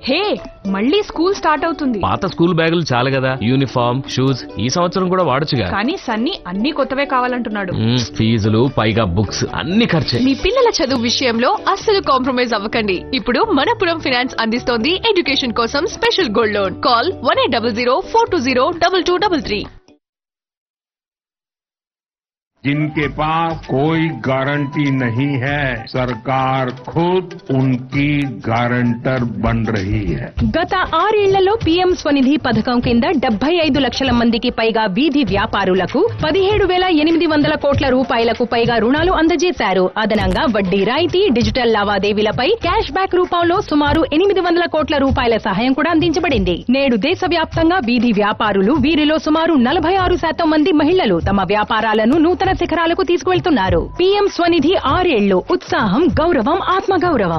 హే మళ్ళీ school start అవుతుంది పాత స్కూల్ బ్యాగులు చాలు కదా యూనిఫామ్ షూస్ ఈ సంవత్సరం కూడా వాడొచ్చుగా కానీ సన్నీ అన్ని కొత్తవే కావాలంటున్నాడు మ్మ్, ఫీజులు పైగా బుక్స్ అన్ని ఖర్చే మీ పిల్లల చదువు విషయంలో అస్సలు కాంప్రమైజ్ అవ్వకండి ఇప్పుడు మనపురం ఫైనాన్స్ అందిస్తోంది ఎడ్యుకేషన్ కోసం special gold loan call one eight double zero four two zero double two double three जिनके पास कोई गारंटी नहीं है सरकार खुद उनकी गारंटर बन रही है గత ఆరేళ్లలో పీఎం స్వనిధి పథకం కింద డెబ్బై ఐదు లక్షల మందికి పైగా వీధి వ్యాపారులకు పదిహేడు వేల ఎనిమిది వందల కోట్ల రూపాయలకు పైగా రుణాలు అందజేశారు అదనంగా వడ్డీ రాయితీ డిజిటల్ లావాదేవీలపై క్యాష్ బ్యాక్ రూపంలో సుమారు ఎనిమిది వందల కోట్ల రూపాయల సహాయం కూడా అందించబడింది నేడు దేశవ్యాప్తంగా వీధి వ్యాపారులు వీరిలో సుమారు నలభై ఆరు శాతం మంది మహిళలు తమ వ్యాపారాలను నూతన శిఖరాలకు తీసుకువెళ్తున్నారు పీఎం స్వనిధి ఆరేళ్లు ఉత్సాహం గౌరవం ఆత్మగౌరవం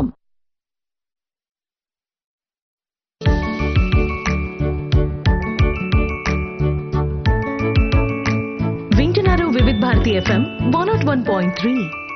వింటున్నారు Vividh Bharati FM one nought one point three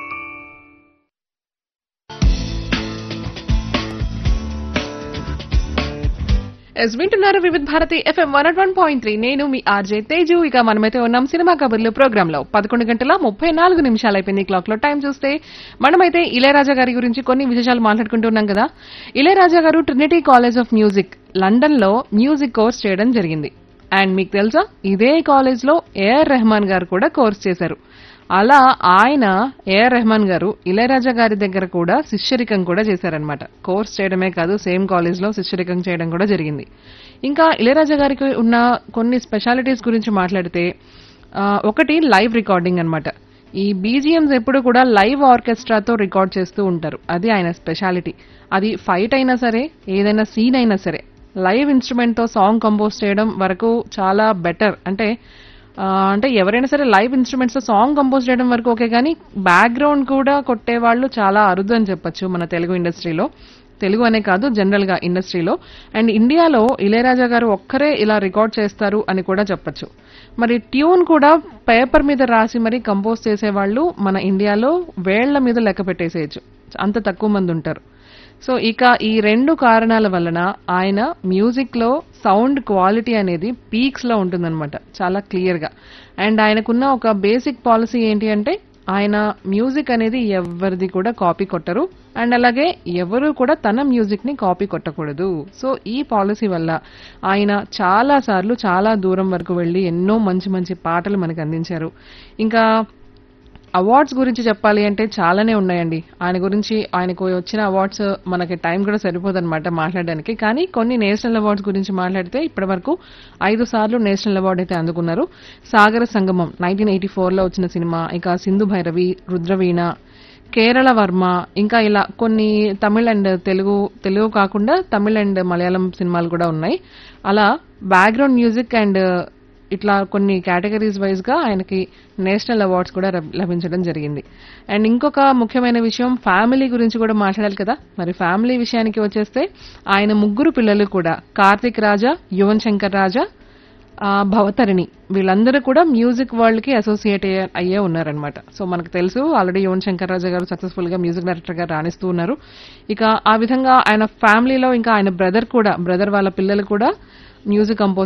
ఎస్ వింటున్నారు Vividh Bharati FM one one point three నేను మీ ఆర్జే తేజు ఇక మనమైతే ఉన్నాం సినిమా కబుర్లు ప్రోగ్రామ్ లో పదకొండు గంటల ముప్పై నాలుగు నిమిషాలు అయిపోయింది క్లాక్ లో టైం చూస్తే మనమైతే ఇళయరాజా గారి గురించి కొన్ని విశేషాలు మాట్లాడుకుంటున్నాం కదా ఇళయరాజా గారు Trinity College of Music London లో మ్యూజిక్ కోర్స్ చేయడం జరిగింది అండ్ మీకు తెలుసా ఇదే కాలేజ్ లో ఏఆర్ రెహమాన్ గారు కూడా కోర్స్ చేశారు అలా ఆయన ఏఆర్ రెహమాన్ గారు ఇళయరాజా గారి దగ్గర కూడా శిష్యరికం కూడా చేశారనమాట కోర్స్ చేయడమే కాదు సేమ్ కాలేజ్ లో శిష్యరికం చేయడం కూడా జరిగింది ఇంకా ఇళయరాజా గారికి ఉన్న కొన్ని స్పెషాలిటీస్ గురించి మాట్లాడితే ఆ, ఒకటి లైవ్ రికార్డింగ్ అన్నమాట ఈ బీజిఎంస్ ఎప్పుడు కూడా లైవ్ ఆర్కెస్ట్రాతో రికార్డ్ చేస్తూ ఉంటారు అది ఆయన స్పెషాలిటీ అది ఫైట్ అయినా సరే ఏదైనా సీన్ అయినా సరే లైవ్ ఇన్స్ట్రుమెంట్ తో సాంగ్ కంపోజ్ చేయడం వరకు చాలా బెటర్ అంటే ఆ, అంటే ఎవరైనా సరే లైవ్ ఇన్స్ట్రుమెంట్స్ తో సాంగ్ కంపోజ్ చేయడం వరకు ఓకే కానీ బ్యాక్గ్రౌండ్ కూడా కొట్టే వాళ్ళు చాలా అరుదు అని చెప్పొచ్చు మన తెలుగు ఇండస్ట్రీలో తెలుగు అనే కాదు జనరల్ గా ఇండస్ట్రీలో అండ్ ఇండియాలో ఇళయరాజా గారు ఒక్కరే ఇలా రికార్డ్ చేస్తారు అని కూడా చెప్పొచ్చు మరి ట్యూన్ కూడా పేపర్ మీద రాసి మరి కంపోజ్ చేసేవాళ్ళు మన ఇండియాలో వేళ్ల మీద లెక్క పెట్టేసేయచ్చు అంత తక్కువ మంది ఉంటారు సో ఇక ఈ రెండు కారణాల వలన ఆయన మ్యూజిక్ లో సౌండ్ క్వాలిటీ అనేది పీక్స్ లో ఉంటుందన్నమాట చాలా క్లియర్ గా అండ్ ఆయనకున్న ఒక బేసిక్ పాలసీ ఏంటి అంటే ఆయన మ్యూజిక్ అనేది ఎవరిది కూడా కాపీ కొట్టరు అండ్ అలాగే ఎవరు కూడా తన మ్యూజిక్ ని కాపీ కొట్టకూడదు సో ఈ పాలసీ వల్ల ఆయన చాలా సార్లు చాలా దూరం వరకు వెళ్ళి ఎన్నో మంచి మంచి పాటలు మనకు అందించారు ఇంకా అవార్డ్స్ గురించి చెప్పాలి అంటే చాలానే ఉన్నాయండి ఆయన గురించి ఆయనకు వచ్చిన అవార్డ్స్ మనకి టైం కూడా సరిపోదన్నమాట మాట్లాడడానికి కానీ కొన్ని నేషనల్ అవార్డ్స్ గురించి మాట్లాడితే ఇప్పటి వరకు ఐదు సార్లు నేషనల్ అవార్డు అయితే అందుకున్నారు సాగర సంగమం నైన్టీన్ ఎయిటీ లో వచ్చిన సినిమా ఇక సింధు భైరవి రుద్రవీణ కేరళ వర్మ ఇంకా ఇలా కొన్ని తమిళ్ అండ్ తెలుగు తెలుగు కాకుండా తమిళ్ అండ్ మలయాళం సినిమాలు కూడా ఉన్నాయి అలా బ్యాక్గ్రౌండ్ మ్యూజిక్ అండ్ ఇట్లా కొన్ని కేటగిరీస్ వైజ్ గా ఆయనకి నేషనల్ అవార్డ్స్ కూడా లబ్- లభించడం జరిగింది అండ్ ఇంకొక ముఖ్యమైన విషయం ఫ్యామిలీ గురించి కూడా మాట్లాడాలి కదా మరి ఫ్యామిలీ విషయానికి వచ్చేస్తే ఆయన ముగ్గురు పిల్లలు కూడా కార్తిక్ రాజా యువన్ శంకర్ రాజా ఆ, భవతరిణి వీళ్ళందరూ కూడా మ్యూజిక్ వరల్డ్ కి అసోసియేట్ అయ్యే అయ్యే ఉన్నారనమాట సో మనకు తెలుసు ఆల్రెడీ యువన్ శంకర్ రాజా గారు సక్సెస్ఫుల్ గా మ్యూజిక్ డైరెక్టర్ గా రాణిస్తూ ఉన్నారు ఇక ఆ విధంగా ఆయన ఫ్యామిలీలో ఇంకా ఆయన బ్రదర్ కూడా బ్రదర్ వాళ్ళ పిల్లలు కూడా మ్యూజిక్ కంపోజ్